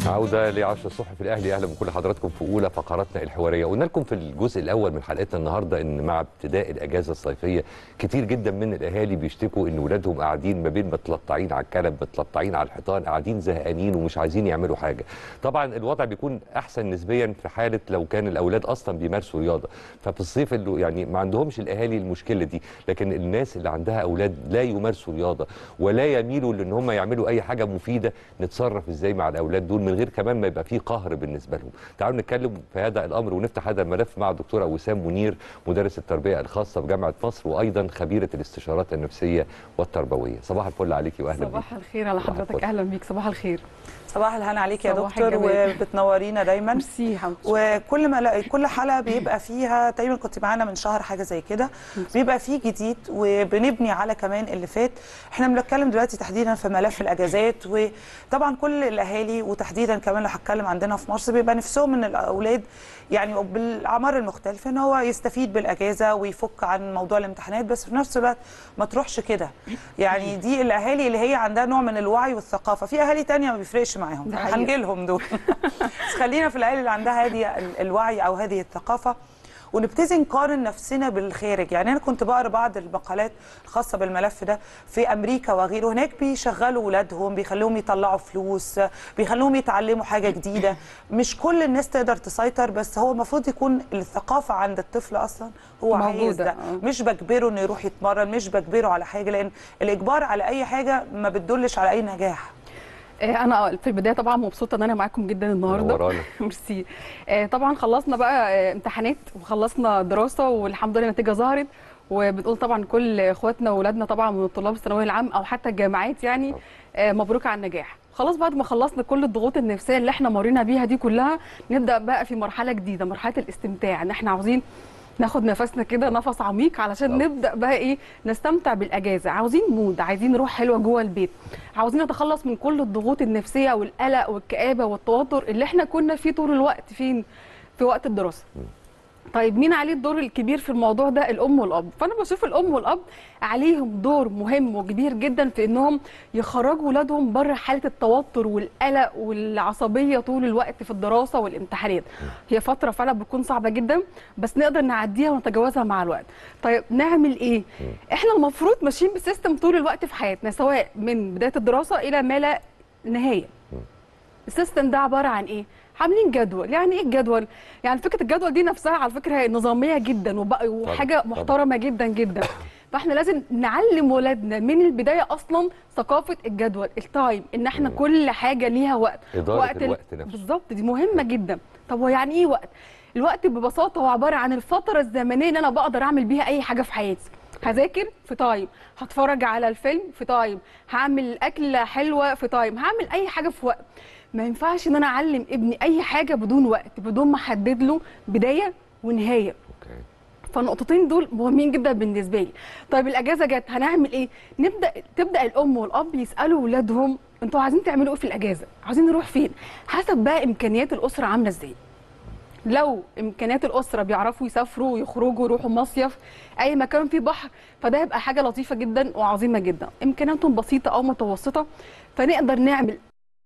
عودة لعشر الصبح في الأهلي أهلا بكل حضراتكم في أولى فقراتنا الحوارية قلنا لكم في الجزء الأول من حلقتنا النهاردة إن مع ابتداء الأجازة الصيفية كتير جدا من الأهالي بيشتكوا إن ولادهم قاعدين ما بين متلطعين على الكنب متلطعين على الحيطان قاعدين زهقانين ومش عايزين يعملوا حاجة طبعا الوضع بيكون أحسن نسبيا في حالة لو كان الأولاد أصلا بيمارسوا رياضة ففي الصيف اللي يعني ما عندهمش الأهالي المشكلة دي لكن الناس اللي عندها أولاد لا يمارسوا رياضة ولا يميلوا لأن هم يعملوا أي حاجة مفيدة نتصرف إزاي مع الأولاد دول من غير كمان ما يبقى في قهر بالنسبه لهم. تعالوا نتكلم في هذا الامر ونفتح هذا الملف مع الدكتوره وسام منير مدرس التربيه الخاصه بجامعه مصر وايضا خبيره الاستشارات النفسيه والتربويه. صباح الفل عليكي واهلا بيك. صباح الخير على صباح حضرتك الفل. اهلا بيك صباح الخير صباح الهنا عليك يا صباح دكتور الجمال. وبتنورينا دايما ميرسي حمد وكل ما لا- كل حلقه بيبقى فيها تقريبا كنت معانا من شهر حاجه زي كده بيبقى فيه جديد وبنبني على كمان اللي فات احنا بنتكلم دلوقتي تحديدا في ملف الاجازات وطبعا كل الاهالي وتحديدا كمان لو هتكلم عندنا في مصر بيبقى نفسهم من الاولاد يعني بالاعمار المختلفه ان هو يستفيد بالاجازه ويفك عن موضوع الامتحانات بس في نفس الوقت ما تروحش كده يعني دي الاهالي اللي هي عندها نوع من الوعي والثقافه في اهالي تانية ما بيفرقش معاهم ده حقيقة. هنجي لهم دول بس خلينا في الاهالي اللي عندها هذه ال- الوعي او هذه الثقافه ونبتدي نقارن نفسنا بالخارج يعني انا كنت بقرا بعض المقالات الخاصه بالملف ده في امريكا وغيره هناك بيشغلوا ولادهم بيخلوهم يطلعوا فلوس بيخلوهم يتعلموا حاجه جديده مش كل الناس تقدر تسيطر بس هو المفروض يكون الثقافه عند الطفل اصلا هو عايز موجودة، ده آه. مش بجبره انه يروح يتمرن مش بجبره على حاجه لان الاجبار على اي حاجه ما بتدلش على اي نجاح آه، انا في البدايه طبعا مبسوطه ان انا معاكم جدا النهارده منورانا. ميرسي آه، طبعا خلصنا بقى آه، امتحانات وخلصنا دراسه والحمد لله النتيجه ظهرت وبنقول طبعا كل اخواتنا واولادنا طبعا من طلاب الثانويه العام او حتى الجامعات يعني آه، مبروك على النجاح خلاص بعد ما خلصنا كل الضغوط النفسيه اللي احنا مرينا بيها دي كلها نبدا بقى في مرحله جديده مرحله الاستمتاع ان احنا عاوزين ناخد نفسنا كده نفس عميق علشان طبعا. نبدا بقى ايه نستمتع بالاجازه عاوزين مود عايزين روح حلوه جوه البيت عاوزين نتخلص من كل الضغوط النفسيه والقلق والكآبه والتوتر اللي احنا كنا فيه طول الوقت فين في وقت الدراسه طيب مين عليه الدور الكبير في الموضوع ده الام والاب فانا بشوف الام والاب عليهم دور مهم وكبير جدا في انهم يخرجوا ولادهم بره حاله التوتر والقلق والعصبيه طول الوقت في الدراسه والامتحانات هي فتره فعلا بتكون صعبه جدا بس نقدر نعديها ونتجاوزها مع الوقت طيب نعمل ايه احنا المفروض ماشيين بسيستم طول الوقت في حياتنا سواء من بدايه الدراسه الى ما لا نهايه السيستم ده عباره عن ايه عاملين جدول يعني ايه الجدول يعني فكره الجدول دي نفسها على فكره هي نظاميه جدا وبقى وحاجه طبعاً. محترمه جدا جدا فاحنا لازم نعلم ولادنا من البدايه اصلا ثقافه الجدول التايم ان احنا مم. كل حاجه ليها وقت إدارة وقت ال- الوقت نفسه. بالظبط دي مهمه جدا طب هو يعني ايه وقت الوقت ببساطه هو عباره عن الفتره الزمنيه اللي انا بقدر اعمل بيها اي حاجه في حياتي هذاكر في تايم هتفرج على الفيلم في تايم هعمل اكله حلوه في تايم هعمل اي حاجه في وقت ما ينفعش ان انا اعلم ابني اي حاجه بدون وقت بدون ما احدد له بدايه ونهايه اوكي فالنقطتين دول مهمين جدا بالنسبه لي طيب الاجازه جت هنعمل ايه نبدا تبدا الام والاب يسالوا اولادهم انتوا عايزين تعملوا ايه في الاجازه عايزين نروح فين حسب بقى امكانيات الاسره عامله ازاي لو امكانيات الاسره بيعرفوا يسافروا ويخرجوا يروحوا مصيف اي مكان فيه بحر فده هيبقى حاجه لطيفه جدا وعظيمه جدا امكانياتهم بسيطه او متوسطه فنقدر نعمل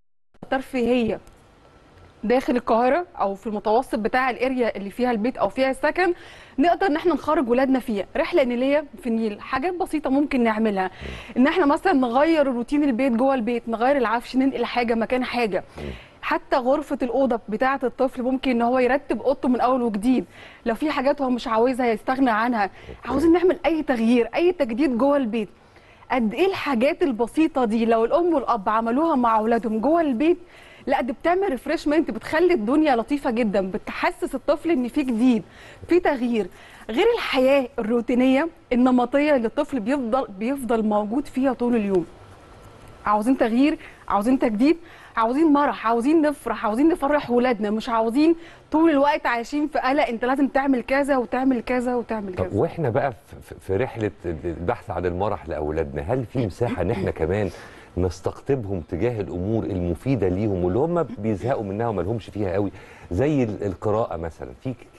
ترفيهيه داخل القاهره او في المتوسط بتاع الاريا اللي فيها البيت او فيها السكن نقدر ان احنا نخرج ولادنا فيها رحله نيليه في النيل حاجات بسيطه ممكن نعملها ان احنا مثلا نغير روتين البيت جوه البيت نغير العفش ننقل حاجه مكان حاجه حتى غرفه الاوضه بتاعه الطفل ممكن ان هو يرتب اوضته من اول وجديد لو في حاجات هو مش عاوزها يستغنى عنها عاوزين نعمل اي تغيير اي تجديد جوه البيت قد ايه الحاجات البسيطه دي لو الام والاب عملوها مع اولادهم جوه البيت لا دي بتعمل ريفريشمنت بتخلي الدنيا لطيفه جدا بتحسس الطفل ان في جديد في تغيير غير الحياه الروتينيه النمطيه اللي الطفل بيفضل بيفضل موجود فيها طول اليوم عاوزين تغيير عاوزين تجديد عاوزين مرح عاوزين نفرح عاوزين نفرح ولادنا مش عاوزين طول الوقت عايشين في قلق انت لازم تعمل كذا وتعمل كذا وتعمل طب كذا واحنا بقى في- في رحله البحث عن المرح لاولادنا هل في مساحه ان احنا كمان نستقطبهم تجاه الامور المفيده ليهم واللي هم بيزهقوا منها وما لهمش فيها قوي زي ال- القراءه مثلا في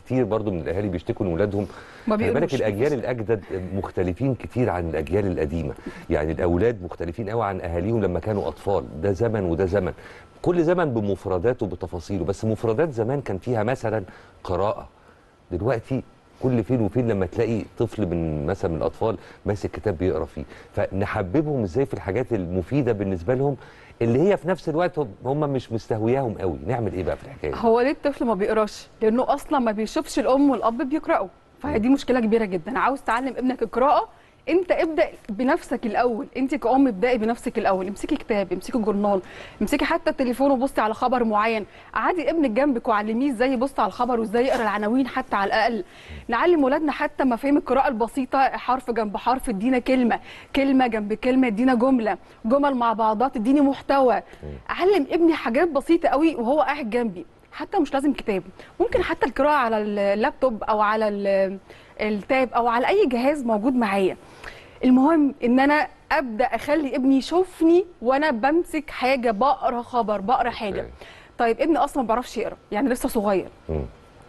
كتير برضو من الاهالي بيشتكوا ان اولادهم ما خلي بالك بيقروش. الاجيال الاجدد مختلفين كتير عن الاجيال القديمه يعني الاولاد مختلفين قوي عن اهاليهم لما كانوا اطفال ده زمن وده زمن كل زمن بمفرداته بتفاصيله بس مفردات زمان كان فيها مثلا قراءه دلوقتي كل فين وفين لما تلاقي طفل من مثلا من الاطفال ماسك كتاب بيقرا فيه فنحببهم ازاي في الحاجات المفيده بالنسبه لهم اللي هي في نفس الوقت هم مش مستهوياهم قوي نعمل ايه بقى في الحكايه دي؟ هو ليه الطفل ما بيقراش لانه اصلا ما بيشوفش الام والاب بيقراوا فهي دي مشكله كبيره جدا عاوز تعلم ابنك القراءه انت ابدا بنفسك الاول انت كأم ابداي بنفسك الاول امسكي كتاب امسكي جورنال امسكي حتى التليفون وبصي على خبر معين قعدي ابنك جنبك وعلميه ازاي يبص على الخبر وازاي يقرا العناوين حتى على الاقل نعلم ولادنا حتى مفاهيم القراءه البسيطه حرف جنب حرف ادينا كلمه كلمه جنب كلمه ادينا جمله جمل مع بعضها تديني محتوى اعلم ابني حاجات بسيطه قوي وهو قاعد جنبي حتى مش لازم كتاب ممكن حتى القراءه على اللابتوب او على ال- التاب او على اي جهاز موجود معايا المهم ان انا ابدا اخلي ابني يشوفني وانا بمسك حاجه بقرا خبر بقرا حاجه أوكي. طيب ابني اصلا ما بيعرفش يقرا يعني لسه صغير مم.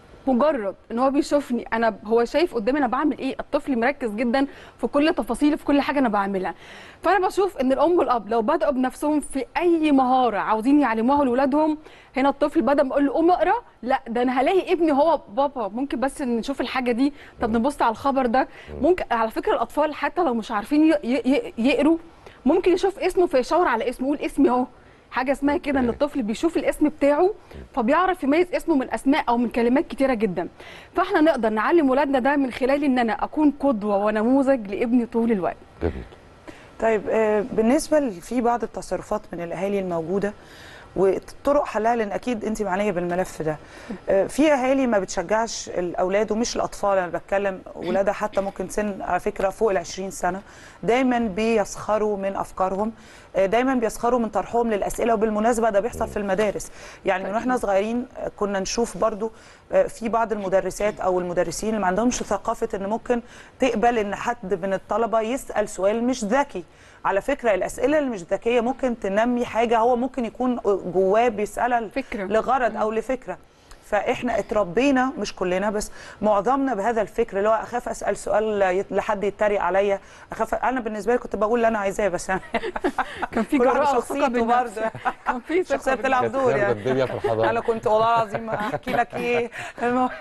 مجرد ان هو بيشوفني انا هو شايف قدامي انا بعمل ايه الطفل مركز جدا في كل تفاصيل في كل حاجه انا بعملها فانا بشوف ان الام والاب لو بداوا بنفسهم في اي مهاره عاوزين يعلموها لاولادهم هنا الطفل بدل ما اقول له قوم اقرا لا ده انا هلاقي ابني هو بابا ممكن بس نشوف الحاجه دي طب نبص على الخبر ده ممكن على فكره الاطفال حتى لو مش عارفين ي- ي- يقروا ممكن يشوف اسمه فيشاور على اسمه يقول اسمي اهو حاجه اسمها كده ان أوكي. الطفل بيشوف الاسم بتاعه فبيعرف يميز اسمه من اسماء او من كلمات كتيره جدا فاحنا نقدر نعلم ولادنا ده من خلال ان انا اكون قدوه ونموذج لابني طول الوقت جميل طيب آه، بالنسبه ل- في بعض التصرفات من الاهالي الموجوده وطرق حلها لان اكيد انت معنيه بالملف ده آه، في اهالي ما بتشجعش الاولاد ومش الاطفال انا بتكلم ولادها حتى ممكن سن على فكره فوق ال 20 سنه دايما بيسخروا من افكارهم آه، دايما بيسخروا من طرحهم للاسئله وبالمناسبه ده بيحصل في المدارس يعني من واحنا صغيرين آه، كنا نشوف برضو آه، في بعض المدرسات او المدرسين اللي ما عندهمش ثقافه ان ممكن تقبل ان حد من الطلبه يسال سؤال مش ذكي على فكره الاسئله اللي مش ذكيه ممكن تنمي حاجه هو ممكن يكون جواه بيسالها فكرة. لغرض او لفكره فاحنا اتربينا مش كلنا بس معظمنا بهذا الفكر اللي هو اخاف اسال سؤال يت- لحد يتريق عليا اخاف انا بالنسبه لي كنت بقول اللي انا عايزاه بس يعني كان في كل واحد جراءه شخصيته وثقه بالنفس برضه. كان في ثقة شخصيه بتلعب بالنفس. دور كانت يعني الدنيا في الحضاره انا كنت والله العظيم احكي لك ايه المهم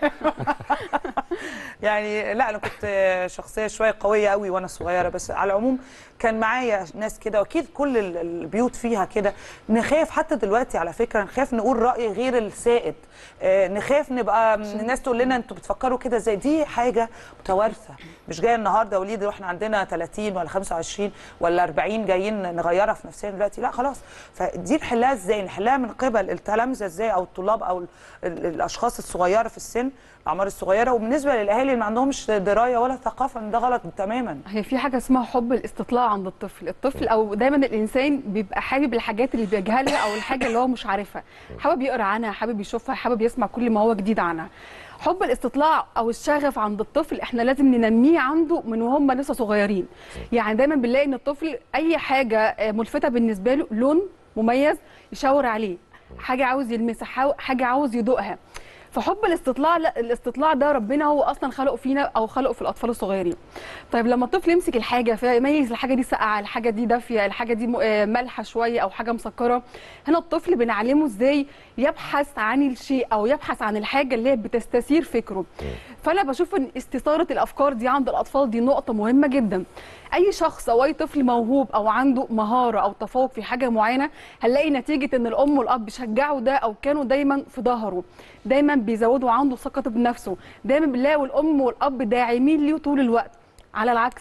يعني لا انا كنت شخصيه شويه قويه قوي وانا صغيره بس على العموم كان معايا ناس كده واكيد كل ال- البيوت فيها كده نخاف حتى دلوقتي على فكره نخاف نقول راي غير السائد آه، نخاف نبقى الناس تقول لنا انتوا بتفكروا كده ازاي دي حاجه متوارثه مش جايه النهارده وليد واحنا عندنا 30 ولا 25 ولا 40 جايين نغيرها في نفسنا دلوقتي لا خلاص فدي نحلها ازاي نحلها من قبل التلامذه ازاي او الطلاب او ال ال الاشخاص الصغيره في السن الاعمار الصغيره وبالنسبه للاهالي اللي ما عندهمش درايه ولا ثقافه ان ده غلط تماما هي في حاجه اسمها حب الاستطلاع عند الطفل الطفل او دايما الانسان بيبقى حابب الحاجات اللي بيجهلها او الحاجه اللي هو مش عارفها حابب يقرا عنها حابب يشوفها حابب يسمع كل ما هو جديد عنها حب الاستطلاع او الشغف عند الطفل احنا لازم ننميه عنده من وهم لسه صغيرين يعني دايما بنلاقي ان الطفل اي حاجه آه، ملفته بالنسبه له لون مميز يشاور عليه حاجه عاوز يلمسها حاو- حاجه عاوز يدوقها فحب الاستطلاع لا الاستطلاع ده ربنا هو اصلا خلقه فينا او خلقه في الاطفال الصغيرين طيب لما الطفل يمسك الحاجه فيميز الحاجه دي ساقعه الحاجه دي دافيه الحاجه دي م- آه، مالحه شويه او حاجه مسكره هنا الطفل بنعلمه ازاي يبحث عن الشيء او يبحث عن الحاجه اللي هي بتستثير فكره فانا بشوف ان استثاره الافكار دي عند الاطفال دي نقطه مهمه جدا اي شخص او اي طفل موهوب او عنده مهاره او تفوق في حاجه معينه هنلاقي نتيجه ان الام والاب بيشجعوا ده او كانوا دايما في ظهره دايما بيزودوا عنده ثقته بنفسه دايما بنلاقي الام والاب داعمين ليه طول الوقت على العكس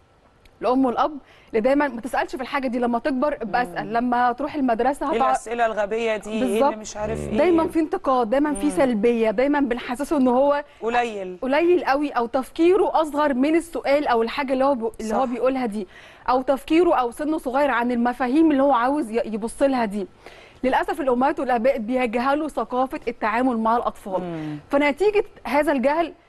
الام والاب اللي دايما ما تسالش في الحاجه دي لما تكبر ابقى اسال لما تروح المدرسه ايه هتقعد الاسئله الغبيه دي ايه بالظبط. اللي مش عارف ايه دايما في انتقاد دايما في سلبيه دايما بنحسسه ان هو قليل قليل قوي او تفكيره اصغر من السؤال او الحاجه اللي هو بي... اللي هو صح. بيقولها دي او تفكيره او سنه صغير عن المفاهيم اللي هو عاوز ي- يبص لها دي للاسف الامهات والاباء بيجهلوا ثقافه التعامل مع الاطفال فنتيجه هذا الجهل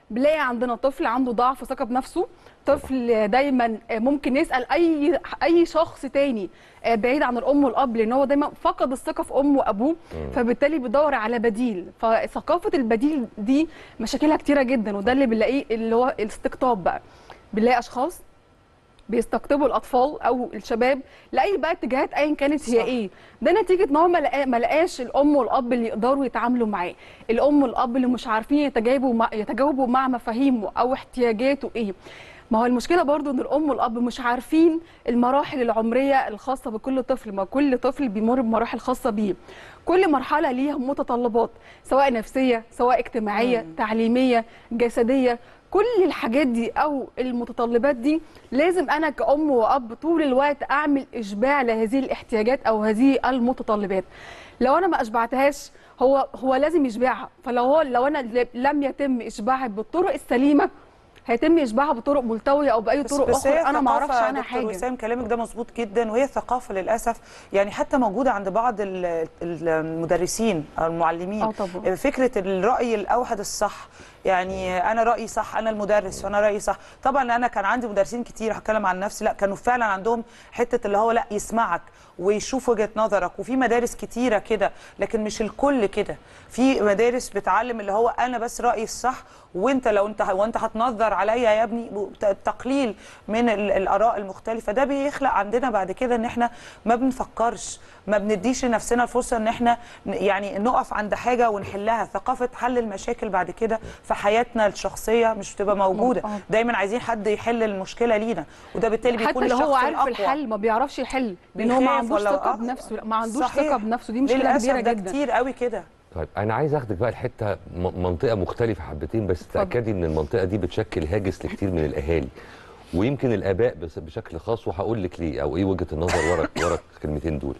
بنلاقي عندنا طفل عنده ضعف ثقه بنفسه طفل دايما ممكن يسال اي اي شخص تاني بعيد عن الام والاب لان هو دايما فقد الثقه في امه وابوه فبالتالي بيدور على بديل فثقافه البديل دي مشاكلها كتيره جدا وده اللي بنلاقيه اللي هو الاستقطاب بقى بنلاقي اشخاص بيستقطبوا الاطفال او الشباب لاي بقى اتجاهات ايا كانت هي صح. ايه ده نتيجه ان هو ما لقا- ما لقاش الام والاب اللي يقدروا يتعاملوا معاه الام والاب اللي مش عارفين يتجاوبوا مع يتجاوبوا مع مفاهيمه او احتياجاته ايه ما هو المشكله برضو ان الام والاب مش عارفين المراحل العمريه الخاصه بكل طفل ما كل طفل بيمر بمراحل خاصه بيه كل مرحله ليها متطلبات سواء نفسيه سواء اجتماعيه مم. تعليميه جسديه كل الحاجات دي او المتطلبات دي لازم انا كأم وأب طول الوقت اعمل اشباع لهذه الاحتياجات او هذه المتطلبات لو انا ما اشبعتهاش هو هو لازم يشبعها فلو هو لو انا ل- لم يتم اشباعها بالطرق السليمه هيتم اشباعها بطرق ملتويه او باي بس طرق بس هي اخرى انا ما اعرفش ثقافة عنها دكتور حاجه وسام كلامك ده مظبوط جدا وهي ثقافه للاسف يعني حتى موجوده عند بعض ال- المدرسين او المعلمين اه طبعا فكره الراي الاوحد الصح يعني انا رايي صح انا المدرس وانا رايي صح طبعا انا كان عندي مدرسين كتير هتكلم عن نفسي لا كانوا فعلا عندهم حته اللي هو لا يسمعك ويشوف وجهه نظرك وفي مدارس كتيره كده لكن مش الكل كده في مدارس بتعلم اللي هو انا بس رايي الصح وانت لو انت وانت هتنظر عليا يا ابني ت- تقليل من ال- الاراء المختلفه ده بيخلق عندنا بعد كده ان احنا ما بنفكرش ما بنديش لنفسنا الفرصه ان احنا ن- يعني نقف عند حاجه ونحلها ثقافه حل المشاكل بعد كده في حياتنا الشخصيه مش بتبقى موجوده آه. دايما عايزين حد يحل المشكله لينا وده بالتالي حتى بيكون اللي الشخص هو عارف الأقوى. الحل ما بيعرفش يحل لان هو ما بيخاف عندوش ولا- ثقه آه. بنفسه لا، ما عندوش صحيح. ثقه بنفسه دي مشكله للأسف كبيره ده جدا كتير قوي كده طيب انا عايز اخدك بقى لحته م- منطقه مختلفه حبتين بس اتفضل. تاكدي ان المنطقه دي بتشكل هاجس لكتير من الاهالي ويمكن الاباء بس بشكل خاص وهقول لك ليه او ايه وجهه النظر ورا ورا الكلمتين دول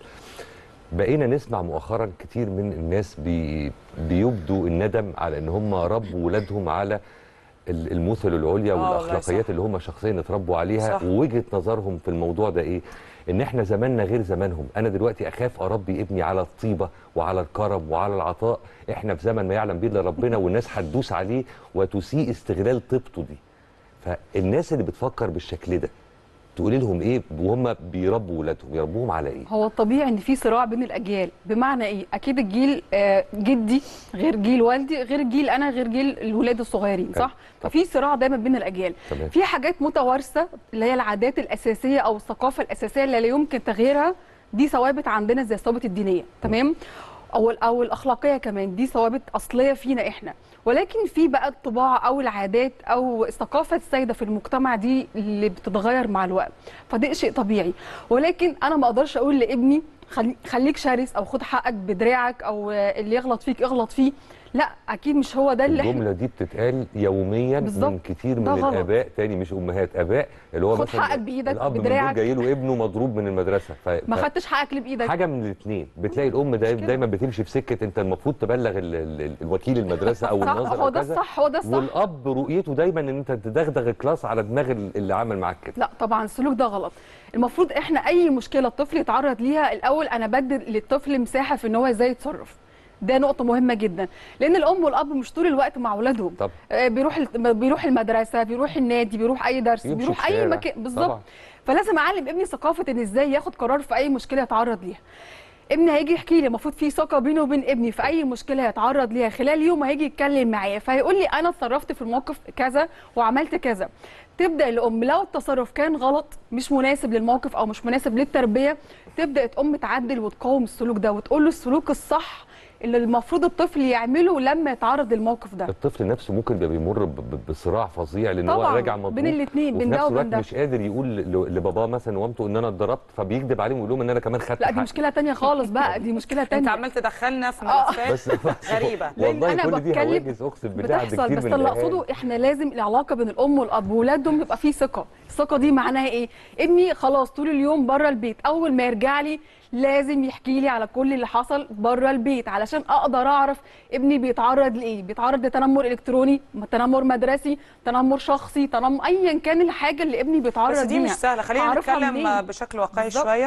بقينا نسمع مؤخرا كتير من الناس بي بيبدوا الندم على ان هم ربوا ولادهم على ال- المثل العليا آه والله والاخلاقيات صح. اللي هم شخصيا اتربوا عليها صح. ووجهه نظرهم في الموضوع ده ايه ان احنا زماننا غير زمانهم انا دلوقتي اخاف اربي ابني على الطيبه وعلى الكرم وعلى العطاء احنا في زمن ما يعلم به الا ربنا والناس هتدوس عليه وتسيء استغلال طيبته دي فالناس اللي بتفكر بالشكل ده تقولي لهم ايه وهم بيربوا ولادهم يربوهم على ايه هو الطبيعي ان في صراع بين الاجيال بمعنى ايه اكيد الجيل آه، جدي غير جيل والدي غير جيل انا غير جيل الولاد الصغيرين صح طب. ففي صراع دايما بين الاجيال تمام في حاجات متوارثه اللي هي العادات الاساسيه او الثقافه الاساسيه اللي لا يمكن تغييرها دي ثوابت عندنا زي الثوابت الدينيه تمام او او الاخلاقيه كمان دي ثوابت اصليه فينا احنا ولكن في بقى الطباع او العادات او الثقافه السائده في المجتمع دي اللي بتتغير مع الوقت فده شيء طبيعي ولكن انا ما اقدرش اقول لابني خلي- خليك شرس او خد حقك بدراعك او آه، اللي يغلط فيك اغلط فيه لا اكيد مش هو ده اللي احنا الجمله دي بتتقال يوميا من بالظبط. كتير ده من غلط. الاباء تاني مش امهات اباء اللي هو خد مثلا حقك بإيدك، الاب من دول بدراعك. جاي له ابنه مضروب من المدرسه ف... ما ف- خدتش حقك ليه بايدك حاجه من الاثنين بتلاقي الام دا كده. دايما بتمشي في سكه انت المفروض تبلغ ال... ال... الوكيل المدرسه او صح الناظر هو او ده كذا الصح هو ده الصح والاب رؤيته دايما ان انت تدغدغ الكلاس على دماغ ال- اللي عمل معاك كده لا طبعا السلوك ده غلط المفروض احنا اي مشكله الطفل يتعرض ليها الاول انا بدي للطفل مساحه في ان هو ازاي يتصرف ده نقطة مهمة جدا لأن الأم والأب مش طول الوقت مع أولادهم طب آه، بيروح ال- بيروح المدرسة بيروح النادي بيروح أي درس يمشي بيروح في أي الشارع. مكان بالظبط طبعا. فلازم أعلم ابني ثقافة إن إزاي ياخد قرار في أي مشكلة يتعرض ليها ابني هيجي يحكي لي المفروض في ثقه بينه وبين ابني في اي مشكله هيتعرض ليها خلال يوم هيجي يتكلم معايا فهيقول لي انا اتصرفت في الموقف كذا وعملت كذا تبدا الام لو التصرف كان غلط مش مناسب للموقف او مش مناسب للتربيه تبدا الام تعدل وتقاوم السلوك ده وتقول له السلوك الصح اللي المفروض الطفل يعمله لما يتعرض للموقف ده الطفل نفسه ممكن يبقى بيمر ب- ب- بصراع فظيع لان هو طبعاً، راجع مضغوط بين الاتنين، وفي بين ده نفس وبين الوقت ده. مش قادر يقول ل- لباباه مثلا ومامته ان انا اتضربت فبيكذب عليهم ويقول لهم ان انا كمان خدت لا دي حقي. مشكله تانية خالص بقى دي مشكله انت تانية عمال تدخلنا في آه. ملفات بس بس غريبة. لأن والله أنا كل دي بتكلم- هواجس اقسم بالله عند بتحصل كتير بس من اللي الأهالي. اقصده احنا لازم العلاقه بين الام والاب وولادهم يبقى فيه ثقه الثقه دي معناها ايه ابني خلاص طول اليوم بره البيت اول ما يرجع لي لازم يحكي لي على كل اللي حصل بره البيت علشان اقدر اعرف ابني بيتعرض لايه بيتعرض لتنمر الكتروني تنمر مدرسي تنمر شخصي تنمر ايا كان الحاجه اللي ابني بيتعرض بس دي ليها مش سهله خلينا هعرفها نتكلم منين؟ بشكل واقعي بالظبط. شويه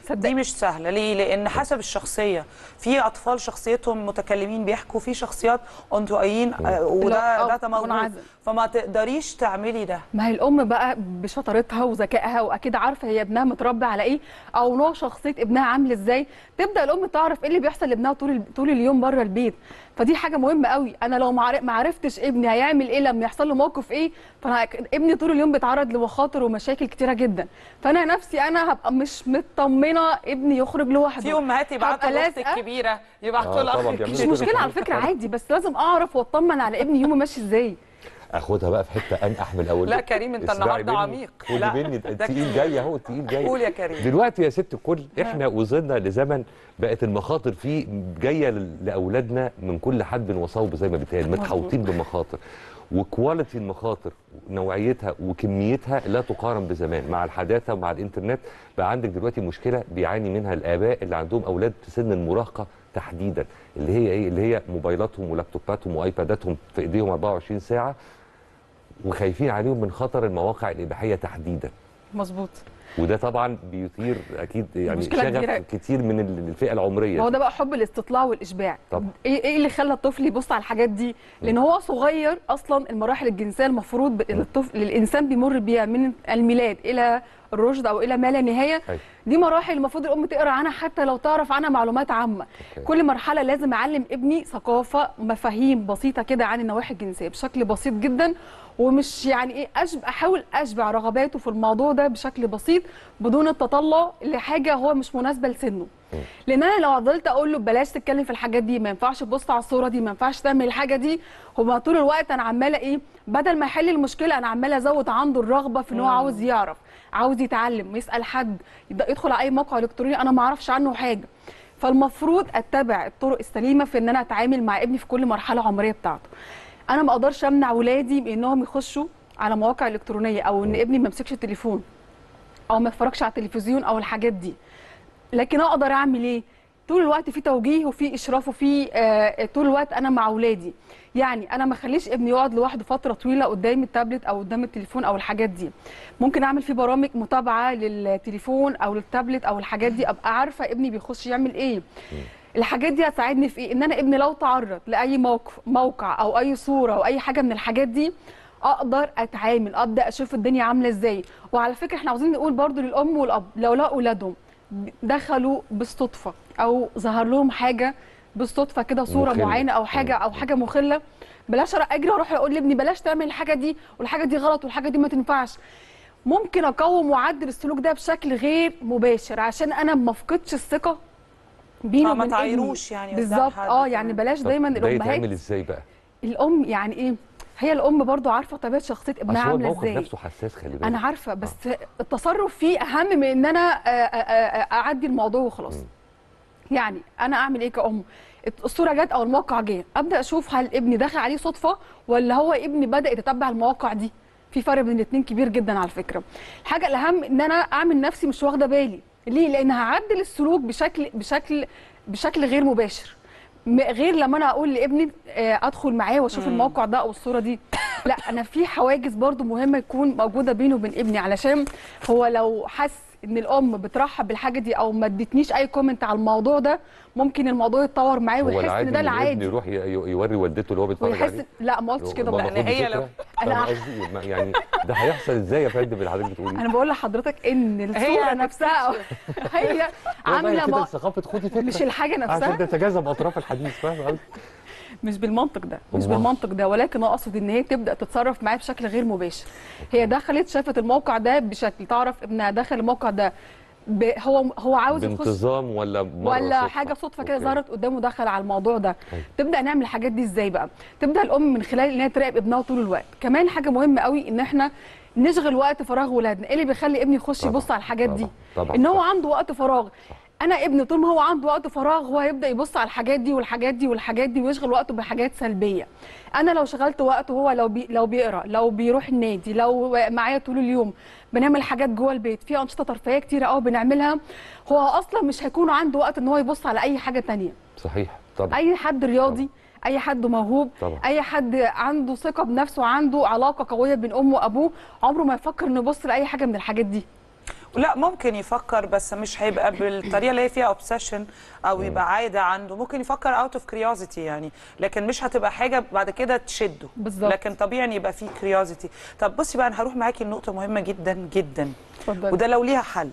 صدق. دي مش سهله ليه لان حسب الشخصيه في اطفال شخصيتهم متكلمين بيحكوا في شخصيات انطوائيين آه، وده لا، ده آه، موجود منعزل. فما تقدريش تعملي ده ما هي الام بقى بشطارتها وذكائها واكيد عارفه هي ابنها متربي على ايه او نوع شخصيه ابنها عامل ازاي تبدا الام تعرف ايه اللي بيحصل لابنها طول ال- طول اليوم بره البيت فدي حاجه مهمه قوي انا لو ما عر- ما عرفتش ابني هيعمل ايه لما يحصل له موقف ايه فانا ك- ابني طول اليوم بيتعرض لمخاطر ومشاكل كتيره جدا فانا نفسي انا هبقى مش مطمنه ابني يخرج لوحده في امهات يبعتوا هبقى لاخت لازقة. الكبيره يبعتوا آه، لها طبعاً أخت بيعملوا مش كده الكبيرة. مشكله على فكره عادي بس لازم اعرف واطمن على ابني يومه ماشي ازاي اخدها بقى في حته انقح من الاول لا كريم، أنت اسمعي النهاردة مني. عميق. قولي لا، مني ده التقيل جاي اهو التقيل جاي قول يا كريم. دلوقتي يا ست الكل احنا وصلنا لزمن بقت المخاطر فيه جايه ل- لاولادنا من كل حد وصوب زي ما بيتقال متحوطين بمخاطر وكواليتي المخاطر نوعيتها وكميتها لا تقارن بزمان مع الحداثه ومع الانترنت بقى عندك دلوقتي مشكله بيعاني منها الاباء اللي عندهم اولاد في سن المراهقه تحديدا اللي هي ايه اللي هي موبايلاتهم ولابتوباتهم وايباداتهم في ايديهم 24 ساعه وخايفين عليهم من خطر المواقع الاباحيه تحديدا مظبوط وده طبعا بيثير اكيد يعني مشكلة كبيرة. شغف كتير من ال- الفئه العمريه ما هو ده بقى حب الاستطلاع والاشباع طبعا. ايه ايه اللي خلى الطفل يبص على الحاجات دي لان هو صغير اصلا المراحل الجنسيه المفروض ب- الطفل الانسان بيمر بيها من الميلاد الى الرشد او الى ما لا نهايه أيوة. دي مراحل المفروض الام تقرا عنها حتى لو تعرف عنها معلومات عامه أوكي. كل مرحله لازم اعلم ابني ثقافه مفاهيم بسيطه كده عن النواحي الجنسيه بشكل بسيط جدا ومش يعني ايه أشب... احاول اشبع رغباته في الموضوع ده بشكل بسيط بدون التطلع لحاجه هو مش مناسبه لسنه لان انا لو فضلت اقول له بلاش تتكلم في الحاجات دي ما ينفعش تبص على الصوره دي ما ينفعش تعمل الحاجه دي هو طول الوقت انا عماله ايه بدل ما يحل المشكله انا عماله ازود عنده الرغبه في ان هو عاوز يعرف عاوز يتعلم يسال حد يبدا يدخل على اي موقع الكتروني انا ما اعرفش عنه حاجه فالمفروض اتبع الطرق السليمه في ان انا اتعامل مع ابني في كل مرحله عمريه بتاعته انا ما اقدرش امنع ولادي من انهم يخشوا على مواقع الكترونيه او ان ابني ما يمسكش التليفون او ما يتفرجش على التلفزيون او الحاجات دي لكن اقدر اعمل ايه طول الوقت في توجيه وفي اشراف وفي آه طول الوقت انا مع اولادي يعني انا ما اخليش ابني يقعد لوحده فتره طويله قدام التابلت او قدام التليفون او الحاجات دي ممكن اعمل فيه برامج متابعه للتليفون او للتابلت او الحاجات دي ابقى عارفه ابني بيخش يعمل ايه الحاجات دي هتساعدني في ايه ان انا ابني لو تعرض لاي موقف موقع او اي صوره او اي حاجه من الحاجات دي اقدر اتعامل ابدا اشوف الدنيا عامله ازاي وعلى فكره احنا عاوزين نقول برضو للام والاب لو لقوا اولادهم دخلوا بالصدفه او ظهر لهم حاجه بالصدفه كده صوره مخلة. معينه او حاجه او حاجه مخله بلاش أروح اجري واروح اقول لابني بلاش تعمل الحاجه دي والحاجه دي غلط والحاجه دي ما تنفعش ممكن اقوم واعدل السلوك ده بشكل غير مباشر عشان انا ما افقدش الثقه بينه آه، ما وبين ابني. تعايروش يعني قدام بالظبط حد اه كمان. يعني بلاش طب دايما ده الامهات يتعمل ازاي بقى؟ الام يعني ايه هي الام برضو عارفه طبيعه شخصيه ابنها اصل هو عامله الموقف ازاي نفسه حساس خلي بالك انا عارفه بس التصرف فيه اهم من ان انا آه، آه، آه، اعدي الموضوع وخلاص يعني انا اعمل ايه كأم الصوره جت او الموقع جه ابدا اشوف هل ابني دخل عليه صدفه ولا هو ابني بدا يتتبع المواقع دي في فرق بين الاثنين كبير جدا على فكره الحاجه الاهم ان انا اعمل نفسي مش واخده بالي ليه لان هعدل السلوك بشكل بشكل بشكل غير مباشر م- غير لما انا اقول لابني آه، ادخل معاه واشوف الموقع ده او الصوره دي لا انا في حواجز برضو مهمه يكون موجوده بينه وبين ابني علشان هو لو حس ان الام بترحب بالحاجه دي او ما ادتنيش اي كومنت على الموضوع ده ممكن الموضوع يتطور معاه هو ويحس العادي ان ده إن الابن العادي يروح ي- ي- يوري والدته اللي هو بيتفرج ويحس عليه لا ما قلتش كده بابا بقى خد هي فكرة. لو- فاهم أنا- قصدي ما- يعني ده هيحصل ازاي يا فندم اللي حضرتك بتقوليه انا بقول لحضرتك ان الصوره ما نفسها هي والله عامله كده ما ثقافه خدي فكره مش الحاجه عشان نفسها تتجاذب اطراف الحديث فاهم قصدي؟ مش بالمنطق ده مش أمال؟ بالمنطق ده ولكن اقصد ان هي تبدا تتصرف معاه بشكل غير مباشر هي دخلت شافت الموقع ده بشكل تعرف ابنها دخل الموقع ده ب... هو هو عاوز يخش بانتظام ولا مرة ولا صدفة؟ حاجه صدفه كده أوكي. ظهرت قدامه دخل على الموضوع ده أيوة. تبدا نعمل الحاجات دي ازاي بقى تبدا الام من خلال ان هي تراقب ابنها طول الوقت كمان حاجه مهمه قوي ان احنا نشغل وقت فراغ ولادنا ايه اللي بيخلي ابني يخش طبعاً، يبص على الحاجات دي طبعاً، طبعاً، ان هو صح. عنده وقت فراغ انا ابني طول ما هو عنده وقت فراغ هو هيبدا يبص على الحاجات دي والحاجات دي والحاجات دي ويشغل وقته بحاجات سلبيه انا لو شغلت وقته هو لو بي لو بيقرا لو بيروح النادي لو معايا طول اليوم بنعمل حاجات جوه البيت في انشطه ترفيهيه كتيره قوي بنعملها هو اصلا مش هيكون عنده وقت ان هو يبص على اي حاجه تانية صحيح طبعا اي حد رياضي اي حد موهوب طبعا. اي حد عنده ثقه بنفسه عنده علاقه قويه بين امه وابوه عمره ما يفكر انه يبص لاي حاجه من الحاجات دي لا ممكن يفكر بس مش هيبقى بالطريقه اللي هي فيها اوبسيشن او يبقى عاده عنده ممكن يفكر اوت اوف كريوزيتي يعني لكن مش هتبقى حاجه بعد كده تشده بالظبط. لكن طبيعي إن يبقى فيه كريوزيتي طب بصي بقى انا هروح معاكي لنقطه مهمه جدا جدا اتفضلي. وده لو ليها حل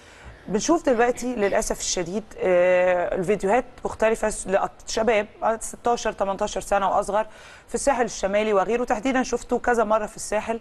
بنشوف دلوقتي للاسف الشديد آه، الفيديوهات مختلفه لشباب 16 18 سنه واصغر في الساحل الشمالي وغيره تحديدا شفته كذا مره في الساحل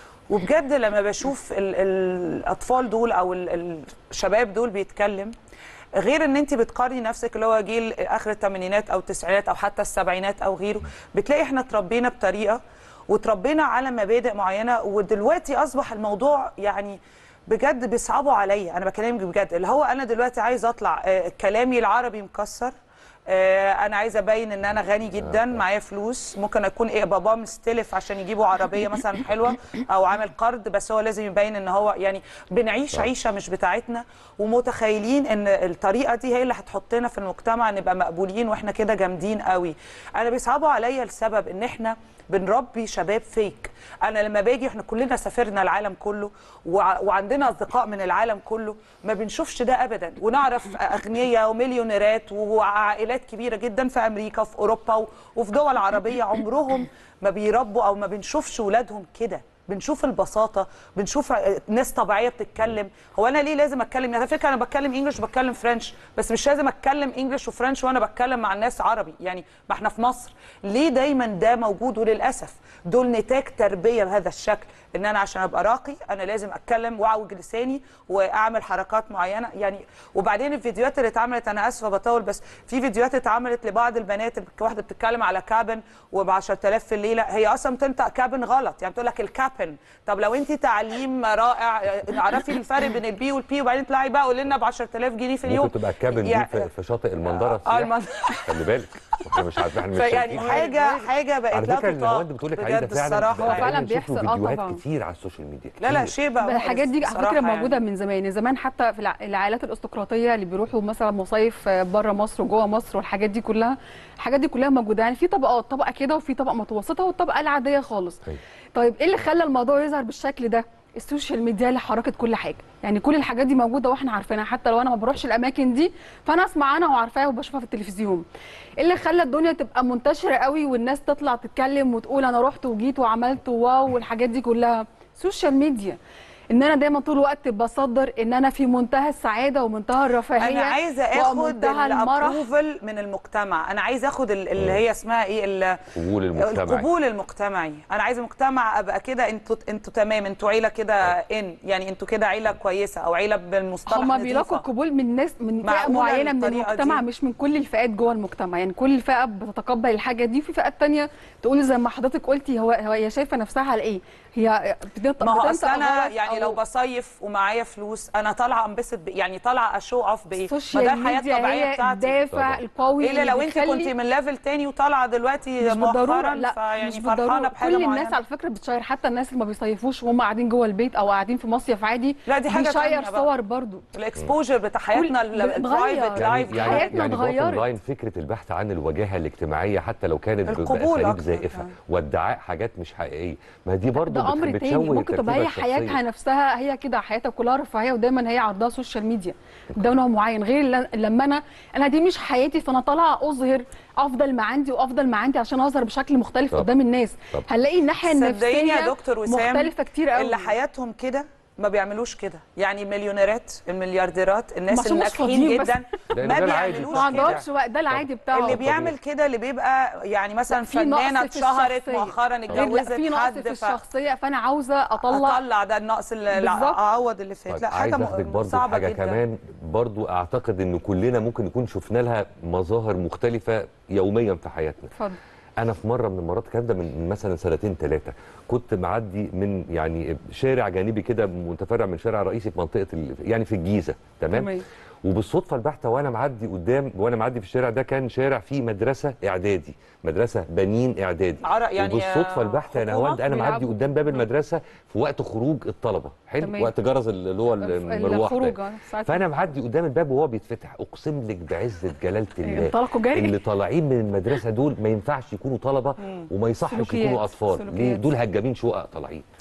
وبجد لما بشوف ال- الاطفال دول او ال- الشباب دول بيتكلم غير ان انت بتقارني نفسك اللي هو جيل اخر الثمانينات او التسعينات او حتى السبعينات او غيره بتلاقي احنا اتربينا بطريقه وتربينا على مبادئ معينه ودلوقتي اصبح الموضوع يعني بجد بيصعبوا عليا انا بكلمك بجد اللي هو انا دلوقتي عايزه اطلع آه، كلامي العربي مكسر آه، انا عايزه ابين ان انا غني جدا معايا فلوس ممكن اكون ايه بابا مستلف عشان يجيبوا عربيه مثلا حلوه او عامل قرض بس هو لازم يبين ان هو يعني بنعيش عيشه مش بتاعتنا ومتخيلين ان الطريقه دي هي اللي هتحطنا في المجتمع نبقى مقبولين واحنا كده جامدين قوي انا بيصعبوا عليا السبب ان احنا بنربي شباب فيك انا لما باجي احنا كلنا سافرنا العالم كله وع- وعندنا اصدقاء من العالم كله ما بنشوفش ده ابدا ونعرف اغنياء ومليونيرات وعائلات كبيره جدا في امريكا وفي اوروبا و- وفي دول عربيه عمرهم ما بيربوا او ما بنشوفش ولادهم كده بنشوف البساطه بنشوف ع- ناس طبيعيه بتتكلم هو انا ليه لازم اتكلم يعني على فكره انا بتكلم انجلش وبتكلم فرنش بس مش لازم اتكلم انجلش وفرنش وانا بتكلم مع الناس عربي يعني ما احنا في مصر ليه دايما ده موجود وللاسف دول نتاج تربيه بهذا الشكل ان انا عشان ابقى راقي انا لازم اتكلم واعوج لساني واعمل حركات معينه يعني وبعدين الفيديوهات اللي اتعملت انا اسفه بطول بس في فيديوهات اتعملت لبعض البنات واحده بتتكلم على كابن وب 10000 في الليله هي اصلا بتنطق كابن غلط يعني بتقول لك الكابن طب لو انت تعليم رائع آه، اعرفي الفرق بين البي والبي وبعدين تطلعي بقى قولي لنا ب 10000 جنيه في اليوم ممكن تبقى الكابن دي يعني- في في شاطئ المنظره اه السياحي. المن- خلي بالك احنا مش عارفين احنا مش فيعني شايفين. حاجه حاجه بقت على لا فكره تطاق النواد بتقول لك عايزه بجد فعلا الصراحه هو بقينا فعلا نشوفه بيحصل، آه فيديوهات طبعاً. كتير على السوشيال ميديا لا لا كتير. شيء بقى الحاجات دي على الصراحة فكره موجوده يعني. من زمان يعني زمان حتى في الع- العائلات الارستقراطيه اللي بيروحوا مثلا مصايف بره مصر وجوه مصر والحاجات دي كلها الحاجات دي كلها موجوده يعني في طبقات طبقه كده وفي طبقه متوسطه والطبقه العاديه خالص أيوة. طيب ايه اللي خلى الموضوع يظهر بالشكل ده السوشيال ميديا اللي حركت كل حاجه يعني كل الحاجات دي موجوده واحنا عارفينها حتى لو انا ما بروحش الاماكن دي فانا اسمع عنها وعارفاها وبشوفها في التلفزيون ايه اللي خلى الدنيا تبقى منتشره قوي والناس تطلع تتكلم وتقول انا رحت وجيت وعملت واو والحاجات دي كلها سوشيال ميديا ان انا دايما طول الوقت بصدر ان انا في منتهى السعاده ومنتهى الرفاهيه انا عايزه اخد ومنتهى المرح الابروفل من المجتمع انا عايزه اخد ال- اللي هي اسمها ايه ال- قبول المجتمع القبول المجتمعي انا عايزه مجتمع ابقى كده انتوا انتوا تمام انتوا عيله كده ان يعني انتوا كده عيله كويسه او عيله بالمصطلح هما نضيفة. بيلاقوا القبول من ناس من فئه معقولة معينه من الطريقة المجتمع دي؟ مش من كل الفئات جوه المجتمع يعني كل فئه بتتقبل الحاجه دي في فئات تانية تقول زي ما حضرتك قلتي هو هو هي شايفه نفسها على ايه هي بتنطق ما هو بتنطق اصل انا غلط يعني أو- لو بصيف ومعايا فلوس انا طالعه انبسط ب- يعني طالعه اشو اوف بايه ما ده السوشيال الحياه ميديا الطبيعيه هي بتاعتي الدافع طبعاً. القوي الا لو انت بيخلي- كنت من ليفل تاني وطالعه دلوقتي مش بالضروره مؤخرا لا فيعني مش فرحانه بالضروره بحاجه كل الناس معينة. على فكره بتشير حتى الناس اللي ما بيصيفوش وهم قاعدين جوه البيت او قاعدين في مصيف عادي لا، دي حاجة بيشير تانية بقى. صور برضو الاكسبوجر بتاع حياتنا كل- بتغير. البرايفت لايف يعني- حياتنا يعني اتغيرت. bottom لاين فكره البحث عن الواجهه الاجتماعيه حتى لو كانت ب- القبول باساليب أكتر زائفه كمان. وادعاء حاجات مش حقيقيه ما دي برضه ده امر بت- تاني بتشوه ممكن تبقى هي التركيبة حياتها الشخصية. نفسها هي كده حياتها كلها رفاهيه ودايما هي عرضها سوشيال ميديا ده نوع معين غير ل- لما انا انا دي مش حياتي فانا طالعه اظهر افضل ما عندي وافضل ما عندي عشان اظهر بشكل مختلف طب. قدام الناس طب. هنلاقي الناحيه صدقيني النفسيه يا دكتور وسام مختلفه كتير قوي اللي حياتهم كده ما بيعملوش كده يعني مليونيرات المليارديرات الناس عشان مش الناجحين فاضيين بس. جدا لأن ما ده العادي. بيعملوش ما عندهمش كده وقت ده العادي بتاعه اللي بيعمل كده اللي بيبقى يعني مثلا في نقص فنانه في اتشهرت الشخصية. مؤخرا غير لا، اتجوزت في نقص حد في ف- الشخصيه فانا عاوزه اطلع اطلع ده النقص اللي بالظبط. اعوض اللي فات طيب لا عايز حاجه اخدك م- برضو صعبه حاجه جدا كمان برضو اعتقد ان كلنا ممكن نكون شفنا لها مظاهر مختلفه يوميا في حياتنا اتفضل انا في مره من المرات الكلام ده من مثلا سنتين ثلاثه كنت معدي من يعني شارع جانبي كده متفرع من شارع رئيسي في منطقه ال... يعني في الجيزه تمام تمام. وبالصدفه البحته وانا معدي قدام وانا معدي في الشارع ده كان شارع فيه مدرسه اعدادي مدرسه بنين اعدادي عرق يعني وبالصدفه البحته يا حكومة نهاوند انا معدي بيلعبوا. قدام باب المدرسه في وقت خروج الطلبه حلو تمام. وقت جرس اللي هو المروح الخروج ده آه، ساعات فانا معدي قدام الباب وهو بيتفتح اقسم لك بعزه جلاله الله انطلقوا جري. اللي طالعين من المدرسه دول ما ينفعش يكونوا طلبه وما يصحش سلوكيات. يكونوا اطفال ليه سلوكيات. دول هجامين شقق طالعين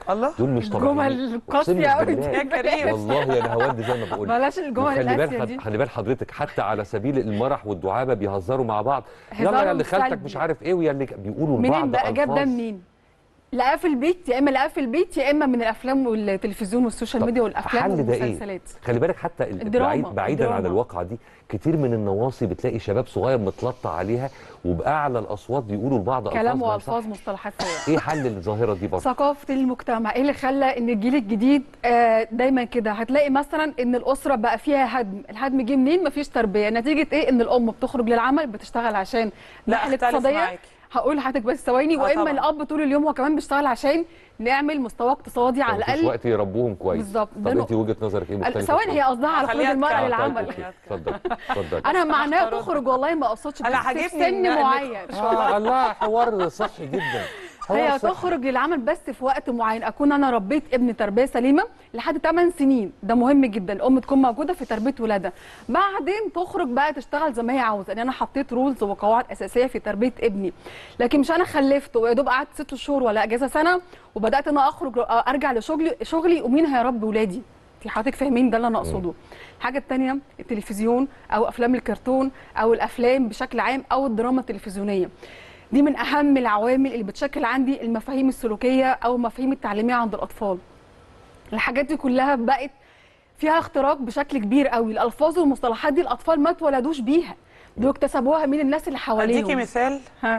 الله دول مش الجمل طبيعيين القاسية أقسم لك أوي بالله. دي. يا كريم والله يا نهاوند زي ما بقول بلاش الجمل وخلي القاسية بال دي. خلي بال حضرتك حتى على سبيل المرح والدعابه بيهزروا مع بعض يلا هزارهم يا اللي خالتك سلبي. مش عارف ايه ويا اللي بيقولوا لبعض منين بقى جاب ده ألفاظ. منين؟ لقاه في البيت يا اما لقاه في البيت يا اما من الافلام والتلفزيون والسوشيال طب ميديا والافلام حل ده ايه؟ والمسلسلات خلي بالك حتى ال- الدراما، بعيد بعيدا عن الدراما. الواقعه دي كتير من النواصي بتلاقي شباب صغير متلطع عليها وباعلى الاصوات بيقولوا لبعض كلام ما والفاظ يصحش. مصطلحات سيئه ايه حل الظاهره دي برضه؟ ثقافه المجتمع ايه اللي خلى ان الجيل الجديد آه، دايما كده هتلاقي مثلا ان الاسره بقى فيها هدم الهدم جه منين مفيش تربيه نتيجه ايه ان الام بتخرج للعمل بتشتغل عشان لا، ناحية أختلف اقتصادية. معاكي. هقول لحضرتك بس ثواني آه، واما طبعاً. الاب طول اليوم هو كمان بيشتغل عشان نعمل مستوى اقتصادي على مفيش الاقل وقت يربوهم كويس بالظبط. طب ده انت وجهه نظرك ايه مختلفه ثواني شوية؟ هي قصدها على خروج خليها المراه تكمل. آه، للعمل طيب، اوكي اتفضل اتفضل انا معناه احترم. تخرج والله ما اقصدش أنا بس في عاجبني سن إن- إنك- معين آه الله حوار صحي جدا حوار هي صحي. تخرج للعمل بس في وقت معين اكون انا ربيت ابني تربيه سليمه لحد 8 سنين ده مهم جدا الام تكون موجوده في تربيه ولادها بعدين تخرج بقى تشتغل زي ما هي عاوزه يعني انا حطيت رولز وقواعد اساسيه في تربيه ابني لكن مش انا خلفت ويا دوب قعدت ست شهور ولا اجازه سنه وبدات انا اخرج ارجع لشغلي شغلي ومين هيربي ولادي في حضرتك فاهمين ده اللي انا اقصده الحاجه الثانيه التلفزيون او افلام الكرتون او الافلام بشكل عام او الدراما التلفزيونيه دي من اهم العوامل اللي بتشكل عندي المفاهيم السلوكيه او المفاهيم التعليميه عند الاطفال الحاجات دي كلها بقت فيها اختراق بشكل كبير قوي الالفاظ والمصطلحات دي الاطفال ما اتولدوش بيها دول اكتسبوها من الناس اللي اديكي حواليهم مثال ها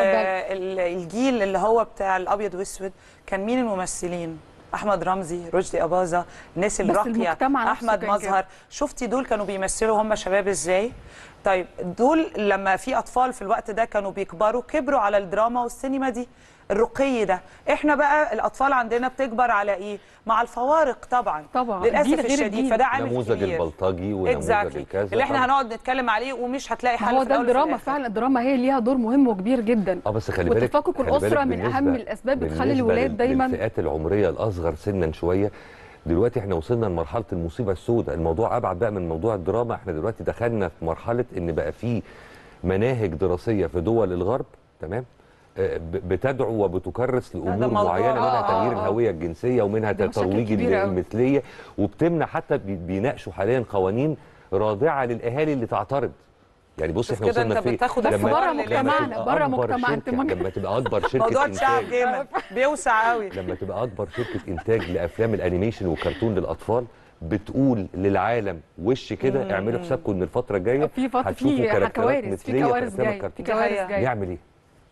آه ال- الجيل اللي هو بتاع الابيض واسود كان مين الممثلين احمد رمزي رشدي اباظه الناس بس الراقيه المجتمع نفسه احمد كان مظهر شفتي دول كانوا بيمثلوا هم شباب ازاي طيب دول لما في اطفال في الوقت ده كانوا بيكبروا كبروا على الدراما والسينما دي الرقي ده احنا بقى الاطفال عندنا بتكبر على ايه مع الفوارق طبعا طبعا، الجيل للاسف غير الشديد الجيل. فده عامل نموذج كبير البلطجي ونموذج اكزاكتلي الكذا اللي احنا طبعاً. هنقعد نتكلم عليه ومش هتلاقي ما حل هو في ده الأول وفي الدراما الآخر. فعلا الدراما هي ليها دور مهم وكبير جدا اه بس خلي بالك وتفكك خلي الأسرة بالك من أهم بالنسبة- الأسباب بتخلي بالنسبة الولاد لل- دايماً- للفئات العمريه الاصغر سنا شويه دلوقتي احنا وصلنا لمرحله المصيبه السوداء الموضوع ابعد بقى من موضوع الدراما احنا دلوقتي دخلنا في مرحله ان بقى في مناهج دراسيه في دول الغرب تمام آه، ب- بتدعو وبتكرس ده لامور موضوع- معينه منها آه، تغيير آه، آه. الهويه الجنسيه ومنها ده مشاكل ترويج كبيرة أوي. المثليه وبتمنع حتى بي- بيناقشوا حاليا قوانين رادعه للاهالي اللي تعترض يعني بص شوف احنا كده وصلنا انت فين بتاخد بس لما- بره لما مجتمعنا تبقى بره أكبر مجتمع انت شركة- ممكن لما تبقى اكبر شركه موضوع الشعب إنتاج- جامد بيوسع قوي لما تبقى اكبر شركه انتاج لافلام الانيميشن والكرتون للاطفال بتقول للعالم وش كده اعملوا حسابكم ان الفتره الجايه في فتره هتشوفوا في كاركترات كوارث في مثليه في كوارث افلام جايه في الكرتون كوارث حقيقة. جايه نعمل ايه؟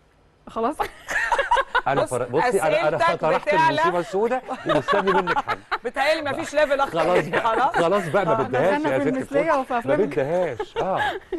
خلاص انا بص، فر... بصي انا انا أسئلتك طرحت بتعلى. المصيبه السوداء ومستني منك حل بتهيألي ما فيش ليفل اكتر خلاص من بقى خلاص خلاص بقى ما آه، بدهاش دخلنا يا في ست المثلية الكل. وفي ما أفلام بدهاش اه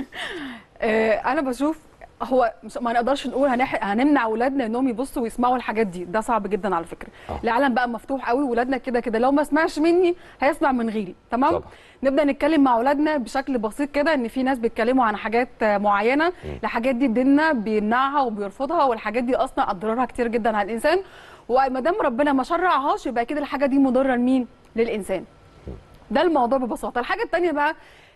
آه، انا بشوف هو مش ما نقدرش نقول هنح... هنمنع اولادنا انهم يبصوا ويسمعوا الحاجات دي ده صعب جدا على فكره آه. العالم بقى مفتوح قوي ولادنا كده كده لو ما سمعش مني هيسمع من غيري تمام طبعا. نبدا نتكلم مع اولادنا بشكل بسيط كده ان في ناس بيتكلموا عن حاجات آه، معينه الحاجات دي ديننا بيمنعها وبيرفضها والحاجات دي اصلا اضرارها كتير جدا على الانسان وما دام ربنا ما شرعهاش يبقى كده الحاجه دي مضره لمين للانسان ده الموضوع ببساطه الحاجه الثانيه بقى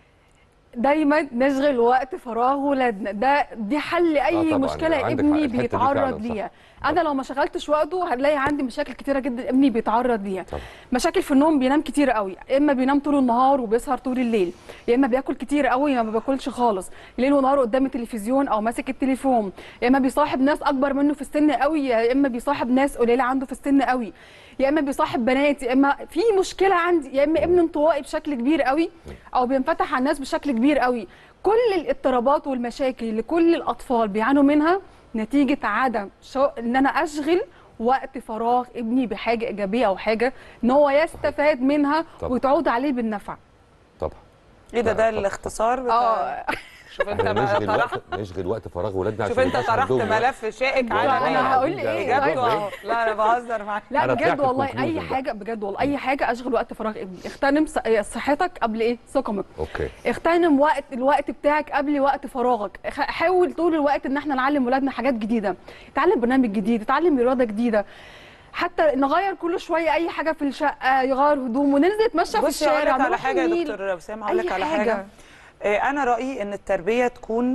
دايما نشغل وقت فراغ ولادنا ده دي حل آه اي طبعاً، مشكله عندك حق، ابني الحتة دي بيتعرض فعلاً صح. ليها انا لو ما شغلتش وقته هنلاقي عندي مشاكل كتيره جدا ابني بيتعرض ليها طبعاً. مشاكل في النوم بينام كتير قوي يا اما بينام طول النهار وبيسهر طول الليل يا اما بياكل كتير قوي يا ما بياكلش خالص ليل ونهار قدام التلفزيون او ماسك التليفون يا اما بيصاحب ناس اكبر منه في السن قوي يا اما بيصاحب ناس قليله عنده في السن قوي يا اما بيصاحب بنات يا اما في مشكله عندي يا اما ابن انطوائي بشكل كبير قوي او بينفتح على الناس بشكل كبير قوي كل الاضطرابات والمشاكل اللي كل الاطفال بيعانوا منها نتيجه عدم شو ان انا اشغل وقت فراغ ابني بحاجه ايجابيه او حاجه ان هو يستفاد منها طبعا. وتعود عليه بالنفع طبعا ايه ده لا، ده طب- الاختصار بتاع اه شوف انت احنا ما نشغل طرحت وقت نشغل وقت فراغ ولادنا شوف عشان انت يبقاش طرحت عندهم وقت. ملف شائك لا، على لا، أنا لا، هقول ده إيه؟ بجد طيب. بجد والله. اه لا انا بهزر معاك لا أنا بجد طلعت والله conclusion اي بقى. حاجه بجد والله اي حاجه اشغل وقت فراغ ابني اغتنم ص- صحتك قبل ايه سقمك اوكي اغتنم وقت الوقت بتاعك قبل وقت فراغك خ- حاول طول الوقت ان احنا نعلم ولادنا حاجات جديده يتعلم برنامج جديد يتعلم رياضه جديده حتى نغير كل شويه اي حاجه في الشقه يغير هدومه وننزل نتمشى في بصي هقول الشارع لك على نروح حاجه يا النيل. دكتور وسام هقول أي لك على حاجة. حاجه آه، انا رايي ان التربيه تكون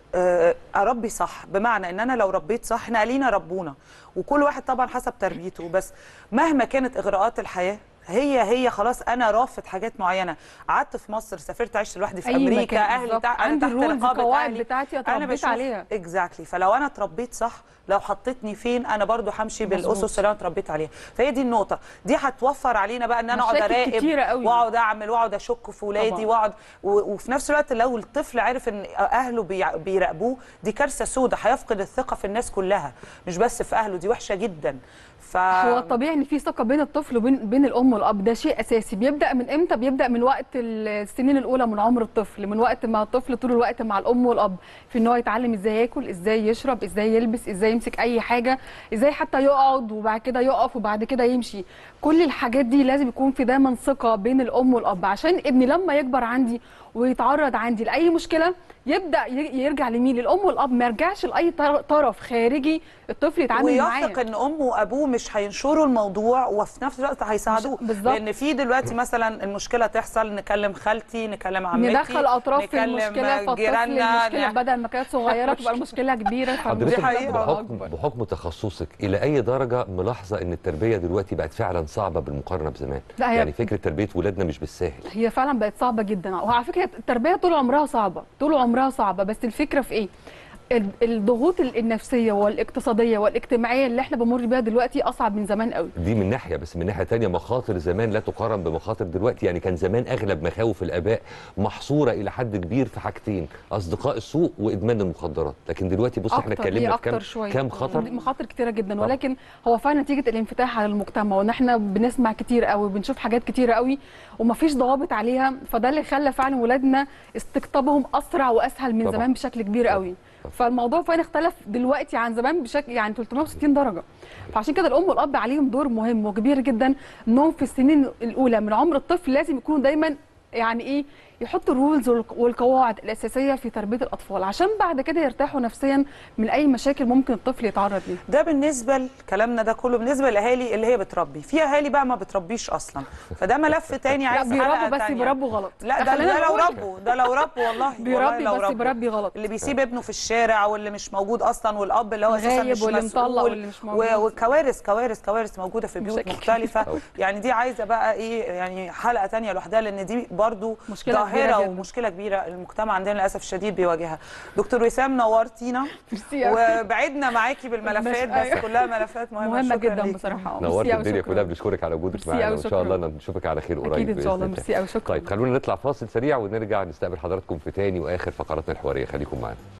آه، اربي صح بمعنى ان انا لو ربيت صح احنا اهالينا ربونا وكل واحد طبعا حسب تربيته بس مهما كانت اغراءات الحياه هي هي خلاص انا رافض حاجات معينه قعدت في مصر سافرت عشت لوحدي في أي امريكا مكان اهلي بالظبط. تحت عندي انا تحت الرولز رقابه القواعد اهلي بتاعتي انا اتربيت بشوف عليها. اكزاكتلي فلو انا اتربيت صح لو حطيتني فين انا برضو همشي مظبوط. بالاسس اللي انا اتربيت عليها فهي دي النقطه دي هتوفر علينا بقى ان انا اقعد مشاكل اراقب كتيرة قوي. واقعد اعمل واقعد اشك في ولادي طبعاً. واقعد و- وفي نفس الوقت لو الطفل عارف ان اهله بيع- بيراقبوه دي كارثه سودة هيفقد الثقه في الناس كلها مش بس في اهله دي وحشه جدا ف هو الطبيعي ان في ثقه بين الطفل وبين بين الام والاب ده شيء اساسي بيبدا من امتى بيبدا من وقت السنين الاولى من عمر الطفل من وقت ما الطفل طول الوقت مع الام والاب في ان هو يتعلم ازاي ياكل ازاي يشرب ازاي يلبس ازاي يمسك اي حاجه ازاي حتى يقعد وبعد كده يقف وبعد كده يمشي كل الحاجات دي لازم يكون في دايما ثقه بين الام والاب عشان ابني لما يكبر عندي ويتعرض عندي لاي مشكله يبدا ي- يرجع لمين للام والاب ما يرجعش لاي طر- طرف خارجي الطفل يتعامل معاه ويثق ان امه وابوه مش هينشروا الموضوع وفي نفس الوقت هيساعدوه مش- بالظبط. لان في دلوقتي مثلا المشكله تحصل نكلم خالتي نكلم عمتي ندخل اطراف في نكلم المشكله فالطفل جيراننا المشكله بدل ما كانت صغيره تبقى المشكله كبيره حضرتك دي حقيقة. بحكم أكبر. بحكم تخصصك الى اي درجه ملاحظه ان التربيه دلوقتي بقت فعلا صعبه بالمقارنه بزمان لا، هي- يعني فكره تربيه ولادنا مش بالساهل هي فعلا بقت صعبه جدا وعلى فكره التربيه طول عمرها صعبه طول عمرها صعبه بس الفكره في ايه ال- الضغوط ال- النفسيه والاقتصاديه والاجتماعيه اللي احنا بنمر بيها دلوقتي اصعب من زمان قوي دي من ناحيه بس من ناحيه تانية مخاطر زمان لا تقارن بمخاطر دلوقتي يعني كان زمان اغلب مخاوف الاباء محصوره الى حد كبير في حاجتين اصدقاء السوء وادمان المخدرات لكن دلوقتي بص احنا أكتر، هي اتكلمنا في أكتر كام شوية. كام دي خطر مخاطر كتيره جدا ولكن هو فعلا نتيجه الانفتاح على المجتمع وان احنا بنسمع كتير قوي وبنشوف حاجات كتيره قوي ومفيش ضوابط عليها فده اللي خلى فعلا ولادنا استقطابهم اسرع واسهل من طبعاً. زمان بشكل كبير قوي فالموضوع فعلا اختلف دلوقتي عن زمان بشكل يعني 360 درجه فعشان كده الام والاب عليهم دور مهم وكبير جدا انهم في السنين الاولى من عمر الطفل لازم يكونوا دايما يعني ايه يحطوا الرولز والقواعد الاساسيه في تربيه الاطفال عشان بعد كده يرتاحوا نفسيا من اي مشاكل ممكن الطفل يتعرض ليها ده بالنسبه لكلامنا ده كله بالنسبه للاهالي اللي هي بتربي في اهالي بقى ما بتربيش اصلا فده ملف تاني لا عايز حلقه بيربوا بس تانية. بيربوا غلط لا ده, خلينا ده لو نقول ربوا ده لو ربوا والله والله بيربي لو بس ربوا. بيربي غلط اللي بيسيب ابنه في الشارع واللي مش موجود اصلا والاب اللي هو اساسا غايب مش واللي مسؤول مطلق واللي مش موجود. و- وكوارث كوارث كوارث موجوده في بيوت مشاكل مختلفه كتير. يعني دي عايزه بقى ايه يعني حلقه تانية لوحدها لان دي برضو مشكلة كبيرة ظاهره جدا. ومشكله كبيره المجتمع عندنا للاسف الشديد بيواجهها دكتور وسام نورتينا ميرسي أوي. وبعدنا معاكي بالملفات مش- بس أيوة. كلها ملفات مهمه مهمه شكراً جدا ليكي. بصراحه نورت ميرسي أوي، الدنيا شكراً. كلها بنشكرك على وجودك ميرسي معانا أوي، وان شاء شكراً. الله نشوفك على خير قريب اكيد ان شاء بإذن الله ميرسي قوي شكرا طيب خلونا نطلع فاصل سريع ونرجع نستقبل حضراتكم في تاني واخر فقراتنا الحواريه خليكم معانا